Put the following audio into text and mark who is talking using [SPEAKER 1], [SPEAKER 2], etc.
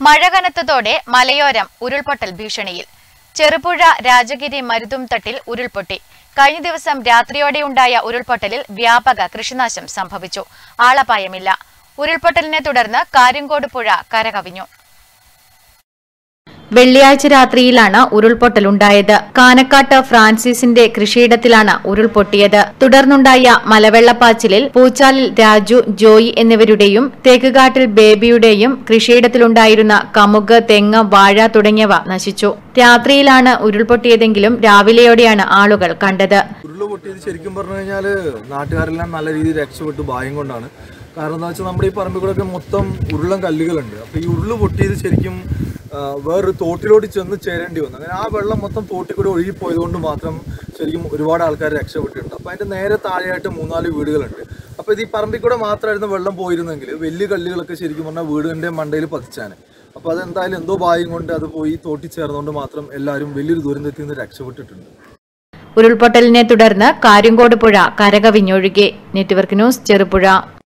[SPEAKER 1] മഴ കനത്തതോടെ മലയോരം ഉരുൾപൊട്ടൽ ഭീഷണിയിൽ ചെറുപുഴ രാജഗിരി മരുതുംതട്ടിൽ ഉരുൾപൊട്ടി കഴിഞ്ഞ ദിവസം രാത്രിയോടെയുണ്ടായ ഉരുൾപൊട്ടലിൽ വ്യാപക കൃഷിനാശം സംഭവിച്ചു ആളപായമില്ല ഉരുൾപൊട്ടലിനെ തുടർന്ന് കാര്യങ്കോട് പുഴ കരകവിഞ്ഞു വെള്ളിയാഴ്ച രാത്രിയിലാണ് ഉരുൾപൊട്ടലുണ്ടായത് കാനക്കാട്ട് ഫ്രാൻസിസിന്റെ കൃഷിയിടത്തിലാണ് ഉരുൾപൊട്ടിയത് തുടർന്നുണ്ടായ മലവെള്ളപ്പാച്ചിലിൽ പൂച്ചാലിൽ രാജു ജോയി എന്നിവരുടെയും തേക്കുകാട്ടിൽ ബേബിയുടെയും കൃഷിയിടത്തിലുണ്ടായിരുന്ന കമുക് തെങ്ങ് വാഴ തുടങ്ങിയവ നശിച്ചു രാത്രിയിലാണ് ഉരുൾപൊട്ടിയതെങ്കിലും രാവിലെയോടെയാണ് ആളുകൾ കണ്ടത്
[SPEAKER 2] ഉരുള് പൊട്ടിയത് ശരിക്കും പറഞ്ഞു കഴിഞ്ഞാൽ നാട്ടുകാരെല്ലാം നല്ല രീതിയിൽ രക്ഷപ്പെട്ടു ഭായം കൊണ്ടാണ് കാരണം എന്താ വെച്ചാൽ നമ്മുടെ ഈ പറമ്പിൽ കൂടെ ഒക്കെ മൊത്തം ഉരുളൻ കല്ലുകളുണ്ട് അപ്പോൾ ഈ ഉരുള് പൊട്ടിയത് ശരിക്കും ആ, വേറൊരു തോട്ടിലോട്ട് ചെന്ന് ചേരേണ്ടി വന്നു അങ്ങനെ ആ വെള്ളം മൊത്തം തോട്ടിൽ കൂടെ ഒഴുകിപ്പോയത് കൊണ്ട് മാത്രം ശരിക്കും ഒരുപാട് ആൾക്കാർ രക്ഷപ്പെട്ടിട്ടുണ്ട് അപ്പോൾ അതിൻ്റെ നേരെ താഴെയായിട്ട് മൂന്നാല് വീടുകളുണ്ട് അപ്പോൾ ഇത് ഈ പറമ്പിൽ കൂടെ മാത്രമായിരുന്നു വെള്ളം പോയിരുന്നെങ്കിൽ വലിയ കല്ലുകളൊക്കെ ശരിക്കും പറഞ്ഞാൽ വീടിൻ്റെ മണ്ടയിൽ പതിച്ചാണ് അപ്പോൾ അതെന്തായാലും എന്തോ ഭാഗ്യം കൊണ്ട് അത് പോയി തോട്ടി ചേർന്നുകൊണ്ട് മാത്രം എല്ലാവരും വലിയൊരു ദുരന്തത്തിൽ നിന്ന് രക്ഷപ്പെട്ടിട്ടുണ്ട്
[SPEAKER 1] ഉരുൾപൊട്ടലിനെ തുടർന്ന് കാര്യങ്കോട് പുഴ കരകവിഞ്ഞൊഴുകി നെറ്റ്വർക്ക് ന്യൂസ് ചെറുപുഴ